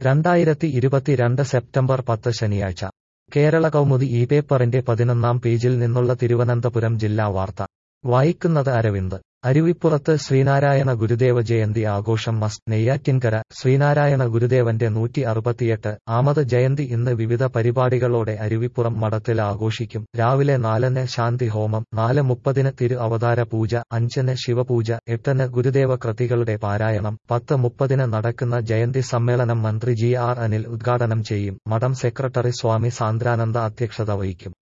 രണ്ടായിരത്തി ഇരുപത്തിരണ്ട് സെപ്റ്റംബർ പത്ത് ശനിയാഴ്ച കേരള കൗമുദി ഈ പേപ്പറിന്റെ പതിനൊന്നാം പേജിൽ നിന്നുള്ള തിരുവനന്തപുരം ജില്ലാ വാർത്ത വായിക്കുന്നത് അരവിന്ദ് അരുവിപ്പുറത്ത് ശ്രീനാരായണ ഗുരുദേവ ജയന്തി ആഘോഷം മസ്റ്റ് നെയ്യാറ്റിൻകര ശ്രീനാരായണ ഗുരുദേവന്റെ നൂറ്റി അറുപത്തിയെട്ട് ആമത് ജയന്തി ഇന്ന് വിവിധ പരിപാടികളോടെ അരുവിപ്പുറം മഠത്തിൽ ആഘോഷിക്കും രാവിലെ നാലിന് ശാന്തി ഹോമം നാല് മുപ്പതിന് തിരു അവതാര പൂജ അഞ്ചിന് ശിവപൂജ എട്ടിന് ഗുരുദേവ കൃതികളുടെ പാരായണം പത്ത് മുപ്പതിന് നടക്കുന്ന ജയന്തി സമ്മേളനം മന്ത്രി ജി ആർ അനിൽ ഉദ്ഘാടനം ചെയ്യും മഠം സെക്രട്ടറി സ്വാമി സാന്ദ്രാനന്ദ അധ്യക്ഷത വഹിക്കും